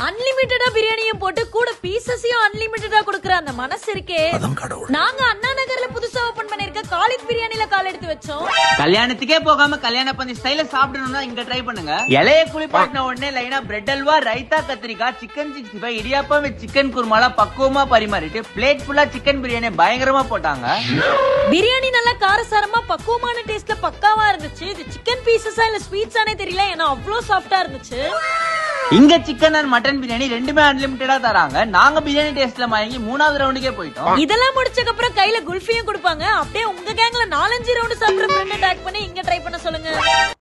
அன்லிமிட்டடா பிரியாணியும் போட்டு கூட பீசஸையும் அன்லிமிட்டடா குடுக்குற அந்த மனசு இருக்கே அதான் கடவுள் நாங்க அண்ணா நகர்ல புதுசா ஓபன் பண்ணிருக்க காலித் பிரியாணில கால் எடுத்து வச்சோம் கல்யாணத்துக்கே போகாம கல்யாண பந்தி ஸ்டைல சாப்பிடணும்னா இங்க ட்ரை பண்ணுங்க இலைய குளிப்பாட்டின உடனே லைனா பிரெட் அல்வா ரைத்தா கத்திரிக்காய் chicken sixty five idiyappam with chicken குருமாலாம் பக்குவமா பரிமாறிட்டு பிளேட் ஃபுல்லா சிக்கன் பிரியாணி பயங்கரமா போட்டாங்க பிரியாணி நல்லா காரசாரமா பக்குவமான டேஸ்ட்ல பக்காவா இருந்துச்சு இது சிக்கன் பீசஸா இல்ல ஸ்வீட்ஸானே தெரியல ஏன்னா அவ்வளோ சாஃப்டா இருந்துச்சு இங்க சிக்கன் அண்ட் மட்டன் பிரியாணி ரெண்டுமே அன்லிமிட்டடா தராங்க நாங்க பிரியாணி டேஸ்ட்ல வாங்கி மூணாவது ரவுண்டுக்கே போயிட்டோம் இதெல்லாம் முடிச்சதுக்கு அப்புறம் கையில குல்ஃபியும் கொடுப்பாங்க அப்படியே உங்க கேங்ல நாலஞ்சு ரவுண்டு சாப்பிடுற ஃப்ரெண்ட் டேக் பண்ணி இங்க ட்ரை பண்ண சொல்லுங்க